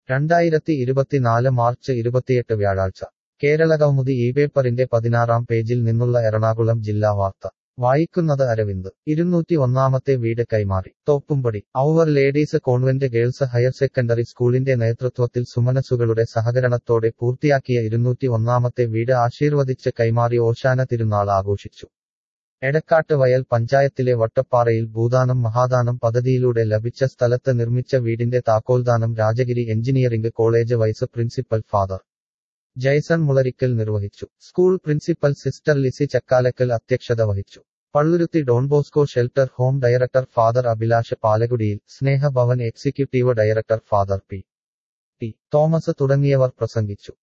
രണ്ടായിരത്തി ഇരുപത്തിനാല് മാർച്ച് ഇരുപത്തിയെട്ട് വ്യാഴാഴ്ച കേരള കൗമുദി ഈ പേപ്പറിന്റെ പതിനാറാം പേജിൽ നിന്നുള്ള എറണാകുളം ജില്ലാ വാർത്ത വായിക്കുന്നത് അരവിന്ദ് ഇരുന്നൂറ്റി ഒന്നാമത്തെ വീട് കൈമാറി Thoppumpady our ladies convent girls higher secondary സ്കൂളിന്റെ നേതൃത്വത്തിൽ സുമനസുകളുടെ സഹകരണത്തോടെ പൂർത്തിയാക്കിയ ഇരുന്നൂറ്റി ഒന്നാമത്തെ വീട് ആശീർവദിച്ച് കൈമാറി ഓശാന തിരുനാൾ ആഘോഷിച്ചു എടക്കാട്ട് വയൽ പഞ്ചായത്തിലെ വട്ടപ്പാറയിൽ ഭൂദാനം മഹാദാനം പദ്ധതിയിലൂടെ ലഭിച്ച സ്ഥലത്ത് നിർമ്മിച്ച വീടിന്റെ താക്കോൽദാനം Rajagiri engineering college vice principal father Jaison Mularikkal നിർവഹിച്ചു school principal sister Lizy Chakkalakkal അധ്യക്ഷത വഹിച്ചു Palluruthy Don Bosco shelter home director father Abhilash Palakudiyil Snehabhavan executive director father P T Thomas തുടങ്ങിയവർ പ്രസംഗിച്ചു